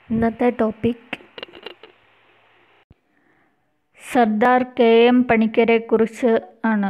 ഇന്നത്തെ topic Sardar K M പണിക്കരെക്കുറിച്ച് ആണ്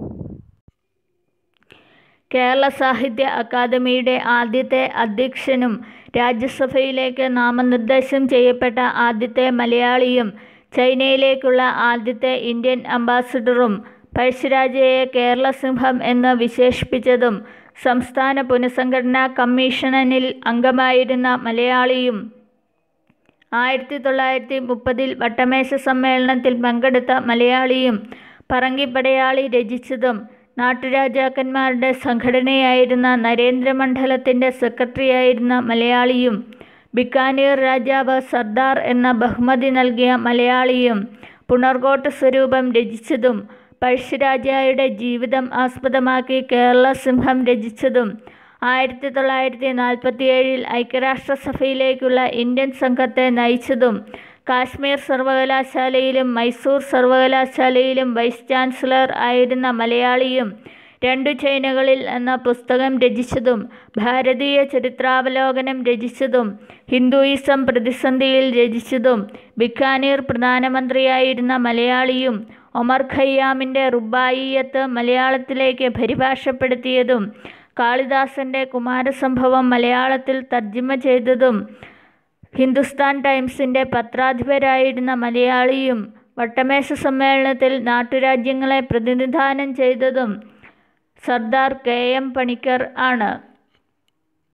കേരള സാഹിത്യ അക്കാദമിയുടെ ആദ്യത്തെ അധ്യക്ഷനും രാജ്യസഭയിലേക്ക് നാമനിർദ്ദേശം ചെയ്യപ്പെട്ട ആദ്യത്തെ മലയാളിയും ചൈനയിലേക്കുള്ള ആദ്യത്തെ ഇന്ത്യൻ അംബാസഡറും പഴശ്ശിരാജയെ കേരളസിംഹം എന്ന് വിശേഷിപ്പിച്ചതും സംസ്ഥാന പുനഃസംഘടനാ കമ്മീഷനിൽ അംഗമായിരുന്ന മലയാളിയും ആയിരത്തി തൊള്ളായിരത്തി മുപ്പതിൽ വട്ടമേശ സമ്മേളനത്തിൽ പങ്കെടുത്ത മലയാളിയും പറങ്കിപ്പടയാളി രചിച്ചതും നാട്ടുരാജാക്കന്മാരുടെ സംഘടനയായിരുന്ന നരേന്ദ്രമണ്ഡലത്തിൻ്റെ സെക്രട്ടറിയായിരുന്ന മലയാളിയും ബിക്കാനീർ രാജാവ് സർദാർ എന്ന ബഹുമതി നൽകിയ മലയാളിയും പുണർകോട്ട് സ്വരൂപം രചിച്ചതും പഴശ്ശിരാജായുടെ ജീവിതം ആസ്പദമാക്കി കേരള സിംഹം രചിച്ചതും ആയിരത്തി തൊള്ളായിരത്തി നാൽപ്പത്തിയേഴിൽ ഐക്യരാഷ്ട്രസഭയിലേക്കുള്ള ഇന്ത്യൻ സംഘത്തെ നയിച്ചതും കാശ്മീർ സർവകലാശാലയിലും മൈസൂർ സർവകലാശാലയിലും വൈസ് ചാൻസലർ ആയിരുന്ന മലയാളിയും രണ്ടു ചൈനകളിൽ എന്ന പുസ്തകം രചിച്ചതും ഭാരതീയ ചരിത്രാവലോകനം രചിച്ചതും ഹിന്ദുയിസം പ്രതിസന്ധിയിൽ രചിച്ചതും ബിക്കാനീർ പ്രധാനമന്ത്രിയായിരുന്ന മലയാളിയും ഒമർ ഖയ്യാമിൻ്റെ റുബായിയത്ത് മലയാളത്തിലേക്ക് പരിഭാഷപ്പെടുത്തിയതും കാളിദാസൻ്റെ കുമാരസംഭവം മലയാളത്തിൽ തർജ്ജിമ ചെയ്തതും ഹിന്ദുസ്ഥാൻ ടൈംസിൻ്റെ പത്രാധിപരായിരുന്ന മലയാളിയും വട്ടമേശ സമ്മേളനത്തിൽ നാട്ടുരാജ്യങ്ങളെ പ്രതിനിധാനം ചെയ്തതും സർദാർ കെ എം പണിക്കർ ആണ്